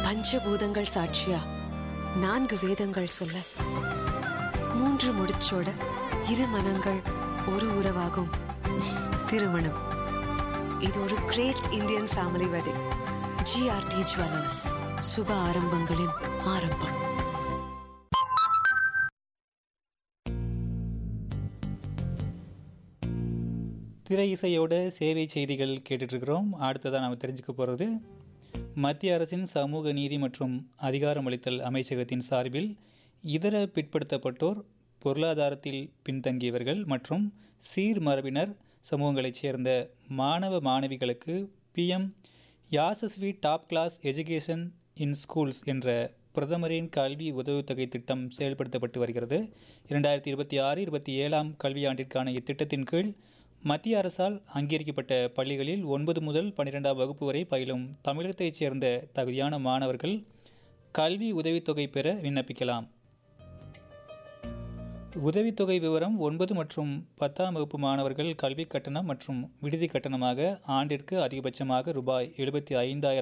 பஞ்சபூதங்கள் சாட்சியா நான்கு வேதங்கள் சொல்ல மூன்று முடிச்சோட இரு மனங்கள் ஒரு உறவாகும் திருமணம் இது ஒரு great Indian family wedding GRT jewellers சுப ஆரம்பங்களின் ஆரம்பம் திரை இசையோட சேவை செய்திகள் கேட்டுட்ருக்கிறோம் அடுத்ததாக நாம் தெரிஞ்சுக்க போகிறது மத்திய அரசின் சமூக நீதி மற்றும் அதிகாரமளித்தல் அமைச்சகத்தின் சார்பில் இதர பிற்படுத்தப்பட்டோர் பொருளாதாரத்தில் பின்தங்கியவர்கள் மற்றும் சீர்மரபினர் சமூகங்களைச் சேர்ந்த மாணவ மாணவிகளுக்கு PM Yasasvi top class education in schools என்ற பிரதமரின் கல்வி உதவித்தொகை திட்டம் செயல்படுத்தப்பட்டு வருகிறது இரண்டாயிரத்தி இருபத்தி ஆறு இருபத்தி ஏழாம் கல்வியாண்டிற்கான இத்திட்டத்தின் கீழ் மத்திய அரசால் அங்கீகரிக்கப்பட்ட பள்ளிகளில் ஒன்பது முதல் பன்னிரெண்டாம் வகுப்பு வரை பயிலும் தமிழகத்தைச் சேர்ந்த தகுதியான மாணவர்கள் கல்வி உதவித்தொகை பெற விண்ணப்பிக்கலாம் உதவித்தொகை விவரம் ஒன்பது மற்றும் பத்தாம் வகுப்பு மாணவர்கள் கல்வி கட்டணம் மற்றும் விடுதி கட்டணமாக ஆண்டிற்கு அதிகபட்சமாக ரூபாய் எழுபத்தி ஐந்தாயிரம்